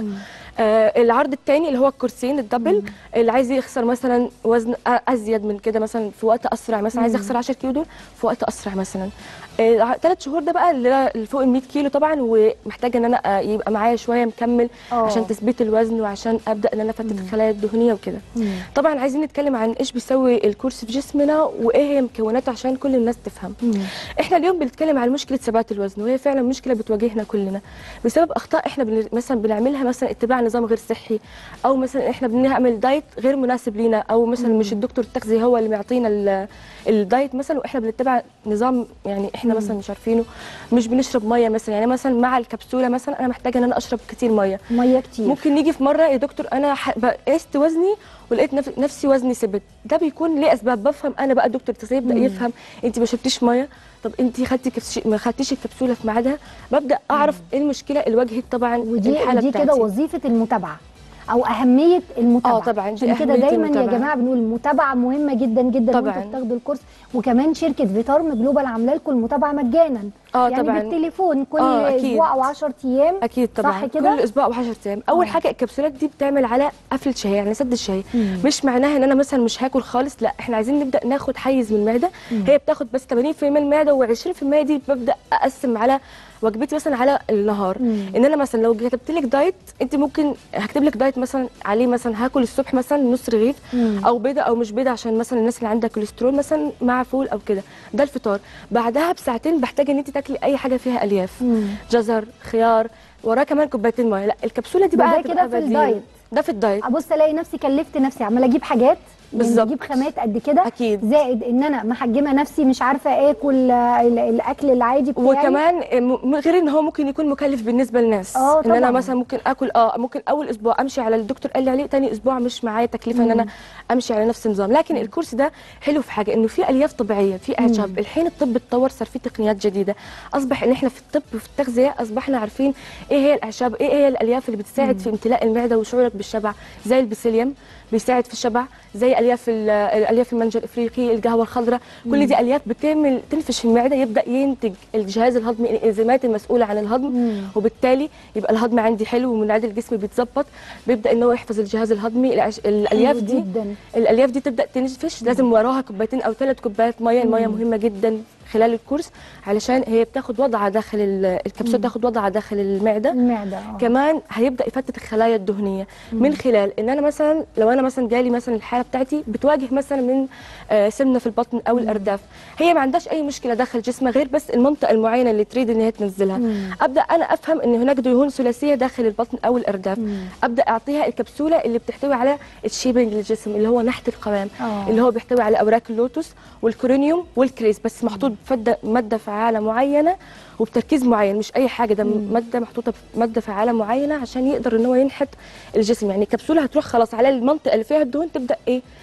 آه العرض الثاني اللي هو الكرسيين الدبل اللي عايز يخسر مثلا وزن أ- ازيد من كده مثلا في وقت اسرع مثلا عايز يخسر 10 كيلو دول في وقت اسرع مثلا ثلاث شهور ده بقى اللي اللي فوق ال 100 كيلو طبعا ومحتاجه ان انا آه، يبقى معايا شويه مكمل آه. عشان تثبيت الوزن وعشان ابدا ان انا افتت الخلايا الدهنيه وكده مم. طبعا عايزين نتكلم عن ايش بيسوي الكرسي في جسمنا وايه هي مكوناته عشان كل الناس تفهم مم. احنا اليوم بنتكلم عن مشكله ثبات الوزن وهي فعلا مشكله بتواجهنا كلنا بسبب اخطاء احنا بن... مثلا بنعملها مثلا اتباع نظام غير صحي او مثلا احنا بنعمل دايت غير مناسب لينا او مثلا مش الدكتور التغذيه هو اللي معطينا ال... الدايت مثلا واحنا بنتبع نظام يعني احنا مثلا مش عارفينه مش بنشرب ميه مثلا يعني مثلا مع الكبسوله مثلا انا محتاجه ان انا اشرب كتير ميه ميه كتير ممكن نيجي في مره يا دكتور انا ح- ب- قست وزني ولقيت نف- نفسي وزني ثبت ده بيكون ليه اسباب بفهم انا بقى دكتور التغذيه يبدا يفهم انت ما شربتيش ميه طب انت خدتي كبس- ما خدتيش الكبسوله في ميعادها ببدا اعرف ايه المشكله اللي واجهت طبعا ودي الحاله دي كده بتاعتي. وظيفه المتابعه او اهميه المتابعه آه طبعاً، دي عشان كده أهمية دايما يا المتابعة. جماعه بنقول المتابعه مهمه جدا جدا طبعاً. وانتوا بتاخدوا الكورس وكمان شركه فيتارم جلوبال عامله لكم المتابعه مجانا اه يعني طبعا بالتليفون كل آه، أكيد. اسبوع او 10 ايام اكيد طبعا صح كده؟ كل اسبوع و10 ايام اول آه. حاجه الكبسولات دي بتعمل على قفل الشهيه يعني سد الشهيه مم. مش معناها ان انا مثلا مش هاكل خالص لا احنا عايزين نبدا ناخد حيز من المعده هي بتاخد بس 80% من المعده و20% دي ببدا اقسم على وجبتي مثلا على النهار مم. ان انا مثلا لو كتبت لك دايت انت ممكن هكتب لك دايت مثلا عليه مثلا هاكل الصبح مثلا نص رغيف مم. او بيضه او مش بيضه عشان مثلا الناس اللي عندها كوليسترول مثلا مع فول او كده ده الفطار بعدها بساعتين بحتاج ان انت تاكلي اي حاجه فيها الياف مم. جزر خيار وراه كمان كوبايتين ميه لا الكبسوله دي ده بقى ده كده هتبقى في بديل. الدايت. ده في الدايت ابص الاقي نفسي كلفت نفسي عماله اجيب حاجات يعني بالظبط. اجيب خامات قد كده أكيد. زائد ان انا محجمه نفسي مش عارفه اكل آه، ال- الاكل العادي بتاعي وكمان م- غير ان هو ممكن يكون مكلف بالنسبه للناس آه، ان انا طبعاً. مثلا ممكن اكل اه ممكن اول اسبوع امشي على الدكتور قال لي عليه تاني اسبوع مش معايا تكلفه ان انا امشي على نفس النظام لكن الكورس ده حلو في حاجه انه في الياف طبيعيه في اعشاب الحين الطب اتطور صار في تقنيات جديده اصبح ان احنا في الطب وفي التغذيه اصبحنا عارفين ايه هي الاعشاب ايه هي الالياف اللي بتساعد في امتلاء المعده وشعورك بالشبع زي البسيليوم بيساعد في الشبع زي الياف ال- الالياف المانجا الافريقي القهوه الخضراء كل دي الياف بتعمل تنفش في المعده يبدا ينتج الجهاز الهضمي الانزيمات المسؤوله عن الهضم مم. وبالتالي يبقى الهضم عندي حلو ومنعدل الجسم بيتظبط بيبدا ان هو يحفظ الجهاز الهضمي الأعش- الالياف حلو دي جدا الالياف دي تبدا تنفش لازم وراها كوبايتين او ثلاث كوبايات ميه الميه مهمه جدا خلال الكورس علشان هي بتاخد وضعها داخل ال- الكبسوله تاخد وضعها داخل المعده المعده آه. كمان هيبدا يفتت الخلايا الدهنيه من خلال ان انا مثلا لو انا مثلا جالي مثلا الحاله بتاعتي بتواجه مثلا من آه، سمنه في البطن او الارداف هي ما عندهاش اي مشكله داخل جسمها غير بس المنطقه المعينه اللي تريد ان هي تنزلها مم. ابدا انا افهم ان هناك دهون ثلاثيه داخل البطن او الارداف مم. ابدا اعطيها الكبسوله اللي بتحتوي على الشيبنج للجسم اللي هو نحت القوام آه. اللي هو بيحتوي على اوراق اللوتس والكورينيوم والكريس بس محطوط بفد- ماده فعاله معينه وبتركيز معين مش اي حاجه ده ماده محطوطه ماده فعاله معينه عشان يقدر ان هو ينحت الجسم يعني الكبسوله هتروح خلاص على المنطقه اللي فيها الدهون تبدا ايه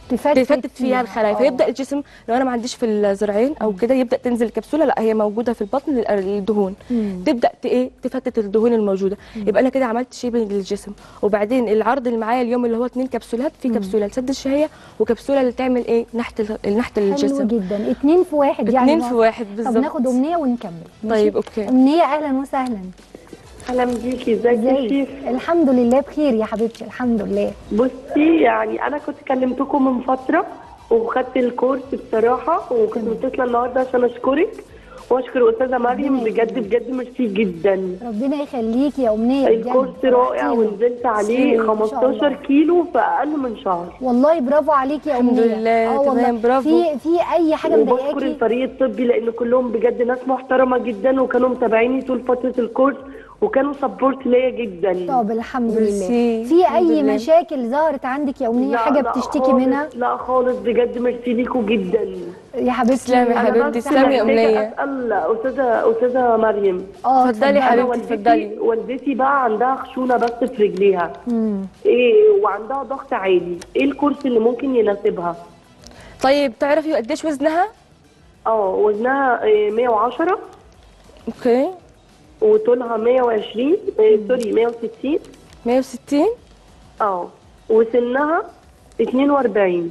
تفتت, بيفتت فيها الخلايا آه. فيبدا الجسم لو انا ما عنديش في الذراعين او كده يبدا تنزل الكبسوله لا هي موجوده في البطن لل- للدهون مم. تبدا ت- ايه تفتت الدهون الموجوده يبقى انا كده عملت شيبنج للجسم وبعدين العرض اللي معايا اليوم اللي هو اتنين كبسولات في كبسوله لسد الشهيه وكبسوله اللي تعمل ايه نحت ال- نحت حلو الجسم جدا اتنين في واحد يعني اتنين في واحد طب بالظبط ناخد امنيه ونكمل ماشي؟ طيب اوكي امنيه اهلا وسهلا اهلا بيكي ازيك يا ازيك شيف الحمد لله بخير يا حبيبتي الحمد لله بصي يعني انا كنت كلمتكم من فتره وخدت الكورس بصراحه وكنت متصله النهارده عشان اشكرك واشكر استاذه مريم ربنا بجد بجد ميرسي جدا ربنا يخليكي يا امنيه بجد. الكورس رائع فرحتينا. ونزلت عليه إن شاء 15 الله. كيلو في اقل من شهر والله برافو عليكي يا الحمد امنيه لله، آه والله. تمام، برافو. في في اي حاجه وبشكر مضايقاكي الفريق الطبي لان كلهم بجد ناس محترمه جدا وكانوا متابعيني طول فتره الكورس وكانوا سبورت ليا جدا طب الحمد لله ميرسي. في الحمد اي لله. مشاكل ظهرت عندك يا امنيه لا- حاجه لا بتشتكي خالص- منها لا خالص بجد ميرسي ليكوا جدا يا حبيبتي تسلمي يا أنا حبيبتي، بس تسلمي يا محتاجة أمنية. اسال استاذه استاذه مريم اه اتفضلي يا أنا حبيبتي، والدتي- اتفضلي. والدتي بقى عندها خشونه بس في رجليها مم. ايه وعندها ضغط عالي ايه الكورس اللي ممكن يناسبها طيب تعرفي قديش وزنها اه وزنها إيه 110 اوكي وطولها 120 إيه سوري 160 160 اه وسنها 42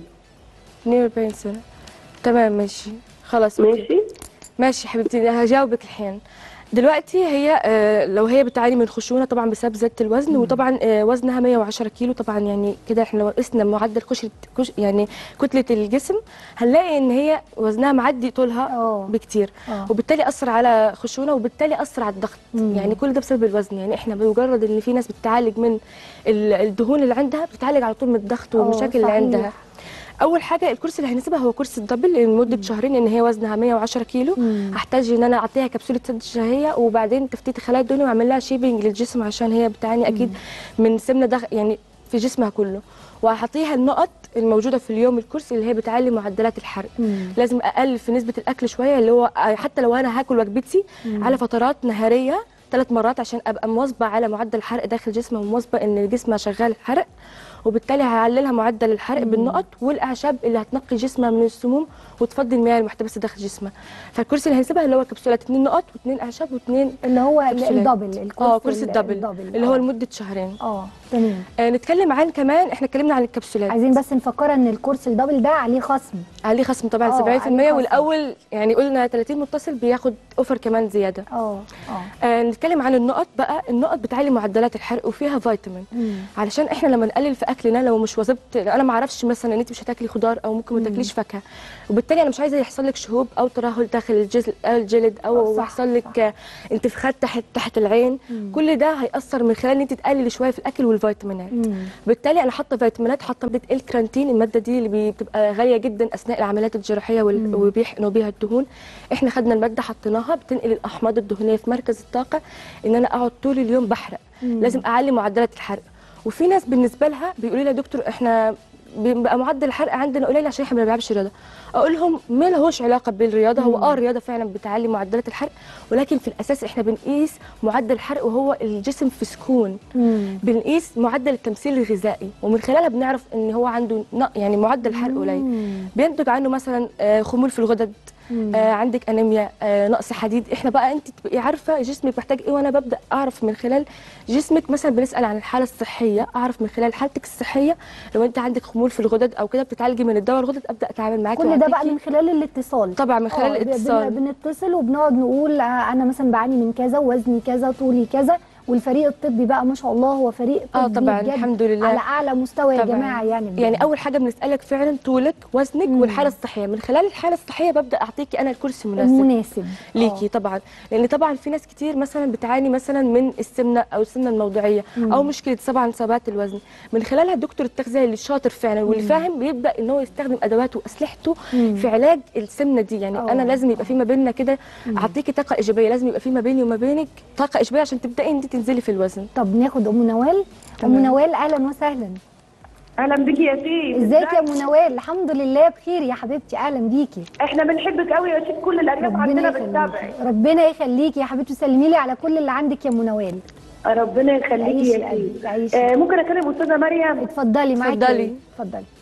42 سنه تمام ماشي خلاص أوكي. ماشي ماشي حبيبتي أنا هجاوبك الحين دلوقتي هي آه، لو هي بتعاني من خشونه طبعا بسبب زياده الوزن وطبعا آه، وزنها 110 كيلو طبعا يعني كده احنا لو قسنا معدل كشره كش يعني كتله الجسم هنلاقي ان هي وزنها معدي طولها اه. بكتير اه. وبالتالي اثر على خشونه وبالتالي اثر على الضغط مم. يعني كل ده بسبب الوزن يعني احنا بمجرد ان في ناس بتتعالج من ال- الدهون اللي عندها بتتعالج على طول من الضغط اه، والمشاكل اللي صحيح. عندها اول حاجه الكرسي اللي هيناسبها هو كرسي الدبل لمده شهرين ان هي وزنها 110 كيلو مم. هحتاج ان انا اعطيها كبسوله سد الشهيه وبعدين تفتيت خلايا الدهون واعمل لها شيبنج للجسم عشان هي بتعاني اكيد من سمنه دخ يعني في جسمها كله وهعطيها النقط الموجوده في اليوم الكرسي اللي هي بتعلي معدلات الحرق مم. لازم اقلل في نسبه الاكل شويه اللي هو حتى لو انا هاكل وجبتي على فترات نهاريه ثلاث مرات عشان ابقى مواظبه على معدل الحرق داخل جسمي ومواظبه ان جسمها شغال الحرق وبالتالي هعللها معدل الحرق بالنقط والاعشاب اللي هتنقي جسمها من السموم وتفضي المياه المحتبسه داخل جسمها فالكرسي اللي هنسيبها اللي هو كبسولات اثنين نقط واثنين اعشاب واثنين اللي هو ال- كبسولات. الدبل الكرسي اه كرسي ال- الدبل اللي هو اه. لمده شهرين اه تمام آه نتكلم عن كمان احنا اتكلمنا عن الكبسولات عايزين بس نفكرها ان الكورس الدبل ده عليه خصم عليه خصم طبعا اه، 70% عليه خصم. والاول يعني قلنا 30 متصل بياخد اوفر كمان زياده اه اه آه نتكلم عن النقط بقى النقط بتعلي معدلات الحرق وفيها فيتامين مم. علشان احنا لما نقلل في اكلنا لو مش واظبت انا ما اعرفش مثلا ان انت مش هتاكلي خضار او ممكن ما تاكليش فاكهه وبالتالي انا مش عايزه يحصل لك شهوب او ترهل داخل الجلد الجلد اه، او صح، يحصل لك آه، انتفاخات تحت تحت العين كل ده هياثر من خلال ان انت تقللي شويه في الاكل والفيتامينات مم. بالتالي انا حاطه فيتامينات حاطه ماده الكرانتين الماده دي اللي بي- بتبقى غاليه جدا اثناء العمليات الجراحيه وال- وبيحقنوا بيها الدهون احنا خدنا الماده حطيناها بتنقل الاحماض الدهنيه في مركز الطاقه ان انا اقعد طول اليوم بحرق لازم اعلي معدلات الحرق وفي ناس بالنسبه لها بيقولوا لي يا دكتور احنا بيبقى معدل الحرق عندنا قليل عشان احنا ما بنلعبش رياضه اقول لهم ما لهوش علاقه بالرياضه هو اه الرياضه فعلا بتعلي معدلات الحرق ولكن في الاساس احنا بنقيس معدل الحرق وهو الجسم في سكون مم. بنقيس معدل التمثيل الغذائي ومن خلالها بنعرف ان هو عنده ن- يعني معدل حرق قليل مم. بينتج عنه مثلا آه، خمول في الغدد مم. آه، عندك انيميا آه، نقص حديد احنا بقى انت تبقي عارفه جسمك محتاج ايه وانا ببدا اعرف من خلال جسمك مثلا بنسال عن الحاله الصحيه اعرف من خلال حالتك الصحيه لو انت عندك خمول في الغدد او كده بتتعالجي من الدواء الغدد ابدا اتعامل معاكي كل ده بقى وأعطيكي- من خلال الاتصال طبعا من خلال آه، ب- الاتصال بن- بنتصل وبنقعد نقول آه، انا مثلا بعاني من كذا وزني كذا طولي كذا والفريق الطبي بقى ما شاء الله هو فريق طبي اه طبعا بجد الحمد لله على اعلى مستوى يا طبعاً. جماعه يعني بجد. يعني اول حاجه بنسالك فعلا طولك وزنك مم. والحاله الصحيه من خلال الحاله الصحيه ببدا اعطيكي انا الكرسي المناسب المناسب ليكي طبعا لان طبعا في ناس كتير مثلا بتعاني مثلا من السمنه او السمنه الموضعيه او مشكله طبعا ثبات الوزن من خلالها دكتور التغذيه اللي شاطر فعلا واللي فاهم بيبدا ان هو يستخدم ادواته واسلحته مم. في علاج السمنه دي يعني أوه. انا لازم يبقى في ما بيننا كده اعطيكي طاقه ايجابيه لازم يبقى في ما بيني وما بينك طاقه ايجابيه عشان تبداي انت تنزلي في الوزن طب ناخد ام نوال ام تمام. نوال اهلا وسهلا اهلا بيكي يا سيف ازيك يا ام نوال الحمد لله بخير يا حبيبتي اهلا بيكي احنا بنحبك قوي يا شيف كل الارياف عندنا ربنا بتتابعك يخليكي ربنا يخليكي يا حبيبتي سلمي لي على كل اللي عندك يا ام نوال ربنا يخليكي عيشي يا قلبي، سيف عيشي. آه ممكن اكلم استاذه مريم اتفضلي معاكي اتفضلي. اتفضلي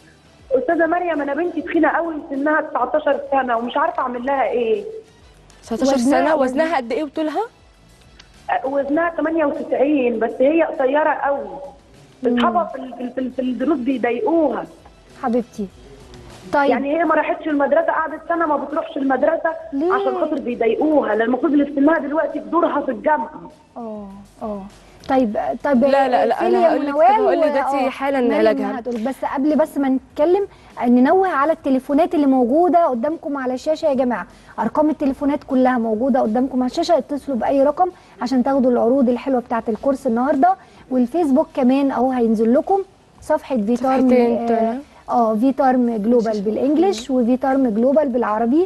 استاذه مريم انا بنتي تخينه قوي سنها 19 سنه ومش عارفه اعمل لها ايه 19 وزنها- سنه وزنها- وزنها قد ايه وطولها أه، وزنها 98 بس هي قصيره قوي اصحابها في ال- في ال- في ال- في الدروس بيضايقوها حبيبتي طيب يعني هي ما راحتش المدرسه قعدت سنه ما بتروحش المدرسه ليه؟ عشان خاطر بيضايقوها لان المفروض اللي في سنها دلوقتي في دورها في الجامعه اه اه طيب طيب لا، لا، لا، أنا فيليا هقول لك- ونوال طب هقول لك و- دلوقتي آه، حالا مريم علاجها. هتقول بس قبل بس ما نتكلم ننوه على التليفونات اللي موجوده قدامكم على الشاشه يا جماعه ارقام التليفونات كلها موجوده قدامكم على الشاشه اتصلوا باي رقم عشان تاخدوا العروض الحلوه بتاعه الكورس النهارده والفيسبوك كمان اهو هينزل لكم صفحه فيتارم صفحتين اه, تاني. آه فيتارم جلوبال بالانجلش وفيتارم جلوبال بالعربي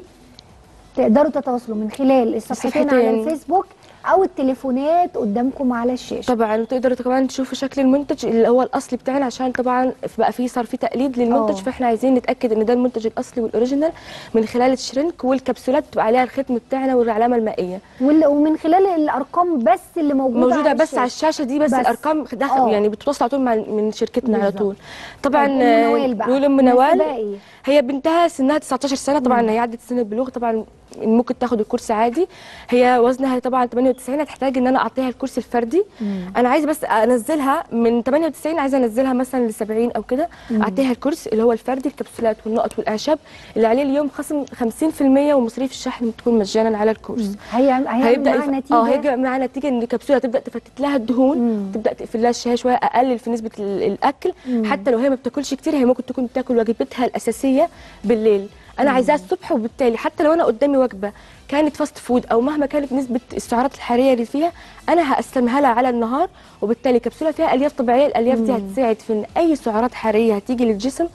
تقدروا تتواصلوا من خلال الصفحتين على الصفحتين. الفيسبوك او التليفونات قدامكم على الشاشه طبعا وتقدروا كمان تشوفوا شكل المنتج اللي هو الاصلي بتاعنا عشان طبعا بقى فيه صار في تقليد للمنتج آه. فاحنا عايزين نتاكد ان ده المنتج الاصلي والاوريجينال من خلال الشرينك والكبسولات بتبقى عليها الختم بتاعنا والعلامه المائيه وال- ومن خلال الارقام بس اللي موجوده موجوده على بس على الشاشة. الشاشه دي بس, بس. الارقام داخل آه. يعني بتتواصل على طول مع من شركتنا على بالظبط. طول طبعا طيب، أم نوال بقى. نقول ام مناسبة نوال إيه؟ هي بنتها سنها 19 سنه طبعا هي عدت سن البلوغ طبعا ممكن تاخد الكورس عادي هي وزنها طبعا 98 هتحتاج ان انا اعطيها الكورس الفردي انا عايزه بس انزلها من 98 عايزه انزلها مثلا ل 70 او كده اعطيها الكورس اللي هو الفردي الكبسولات والنقط والاعشاب اللي عليه اليوم خصم 50% ومصاريف الشحن بتكون مجانا على الكورس هي هيبدا يف- معاها اه نتيجه هيجي مع نتيجه ان الكبسوله تبدا تفتت لها الدهون مم. تبدا تقفل لها الشهيه شويه اقلل في نسبه ال- الاكل حتى لو هي ما بتاكلش كتير هي ممكن تكون بتاكل وجبتها الاساسيه بالليل انا عايزاها الصبح وبالتالي حتى لو انا قدامي وجبه كانت فاست فود او مهما كانت نسبه السعرات الحراريه اللي فيها انا هقسمها لها على النهار وبالتالي كبسوله فيها الياف طبيعيه الالياف دي هتساعد في ان اي سعرات حراريه هتيجي للجسم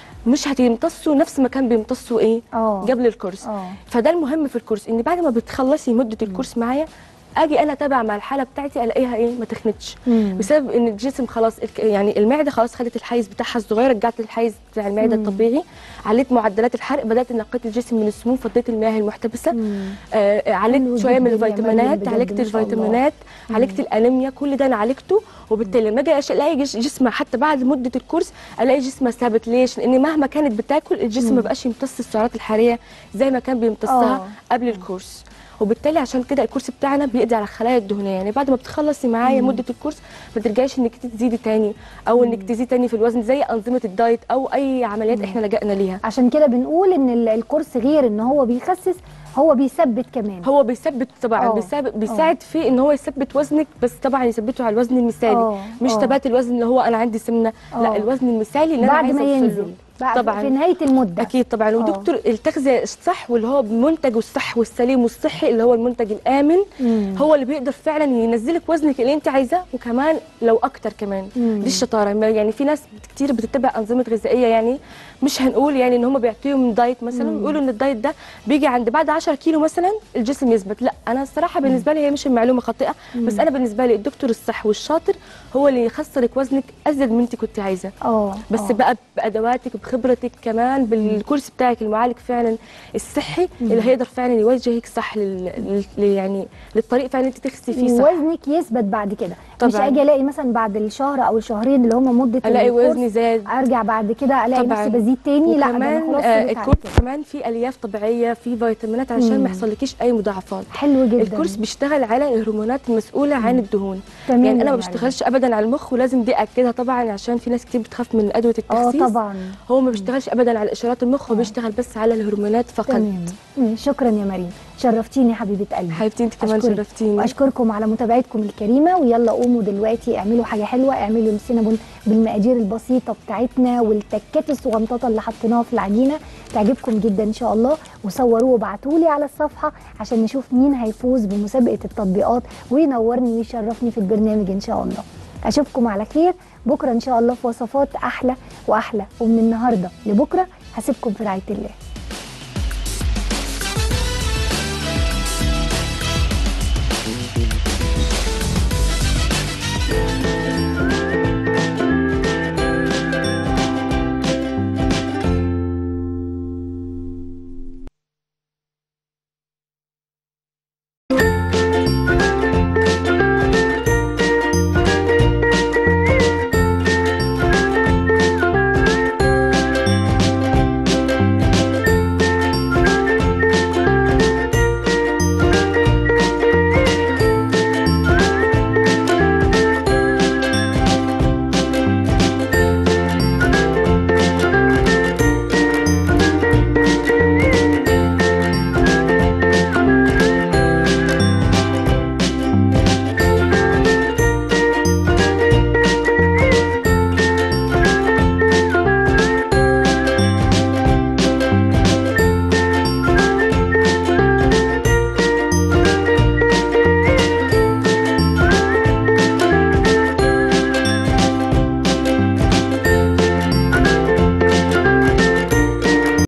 مش هتمتصوا نفس ما كان بيمتصوا ايه اه قبل الكورس اه فده المهم في الكورس ان بعد ما بتخلصي مده الكورس معايا اجي انا اتابع مع الحاله بتاعتي الاقيها ايه ما تخنتش مم. بسبب ان الجسم خلاص الك- يعني المعده خلاص خدت الحيز بتاعها الصغير رجعت الحيز بتاع المعده الطبيعي عليت معدلات الحرق بدات نقيت الجسم من السموم فضيت المياه المحتبسه مم. آه حلو عالجت شويه من جداً يا مريم الفيتامينات بجد عالجت ما شاء الله. الفيتامينات عالجت الانيميا كل ده انا عالجته وبالتالي لما اجي أش- الاقي جس- جسمها حتى بعد مده الكورس الاقي جسمها ثابت ليش؟ لان مهما كانت بتاكل الجسم ما بقاش يمتص السعرات الحراريه زي ما كان بيمتصها آه. قبل الكورس وبالتالي عشان كده الكورس بتاعنا بيقضي على الخلايا الدهنيه يعني بعد ما بتخلصي معايا مده الكورس ما ترجعيش انك تزيدي تاني او انك تزيدي تاني في الوزن زي انظمه الدايت او اي عمليات احنا لجأنا ليها عشان كده بنقول ان ال- الكورس غير ان هو بيخسس هو بيثبت كمان هو بيثبت طبعا آه. بيثبت بيساعد في ان هو يثبت وزنك بس طبعا يثبته على الوزن المثالي آه، مش آه. ثبات الوزن اللي هو انا عندي سمنه آه. لا الوزن المثالي اللي انا بعد عايزه ما اوصل ينزل له بعد طبعا في نهايه المده اكيد طبعا ودكتور التغذيه الصح واللي هو المنتج الصح والسليم والصحي اللي هو المنتج الامن مم. هو اللي بيقدر فعلا ينزلك وزنك اللي انت عايزاه وكمان لو اكتر كمان مم. دي الشطاره ما- يعني في ناس كتير بتتبع انظمه غذائيه يعني مش هنقول يعني ان هم بيعطيهم دايت مثلا ويقولوا ان الدايت ده بيجي عند بعد 10 كيلو مثلا الجسم يثبت لا انا الصراحه بالنسبه لي هي مش المعلومه خاطئه بس انا بالنسبه لي الدكتور الصح والشاطر هو اللي يخسرك وزنك ازيد من انت كنت عايزاه اه بس آه. بقى بادواتك بخبرتك كمان بالكورس بتاعك المعالج فعلا الصحي اللي هيقدر فعلا يوجهك صح لل... لل... يعني للطريق فعلا انت تخسي فيه صح وزنك يثبت بعد كده مش طبعاً. اجي الاقي مثلا بعد الشهر او الشهرين اللي هم مده الاقي الكورس، وزني زاد ارجع بعد كده الاقي طبعاً. نفسي بزيد تاني لا ده انا وكمان خلاص آه ثبت على الكورس كده. كمان فيه الياف طبيعيه فيه فيتامينات عشان مم. ما يحصلكيش اي مضاعفات حلو جدا الكورس بيشتغل على الهرمونات المسؤوله عن الدهون تمام يعني يا انا ما مريم. بشتغلش ابدا على المخ ولازم دي اكدها طبعا عشان في ناس كتير بتخاف من ادويه اه التخسيس طبعا هو ما بيشتغلش ابدا على اشارات المخ هو بيشتغل بس على الهرمونات فقط تمام مم، شكرا يا مريم شرفتيني حبيبه قلبي حبيبتي انت كمان أشكرك. شرفتيني واشكركم على متابعتكم الكريمه ويلا قوموا دلوقتي اعملوا حاجه حلوه اعملوا السينابون بالمقادير البسيطه بتاعتنا والتكات الصغنططه اللي حطيناها في العجينه تعجبكم جدا ان شاء الله وصوروه وابعتوا لي على الصفحه عشان نشوف مين هيفوز بمسابقه التطبيقات وينورني ويشرفني في البرنامج ان شاء الله اشوفكم على خير بكره ان شاء الله في وصفات احلى واحلى ومن النهارده لبكره هسيبكم في رعايه الله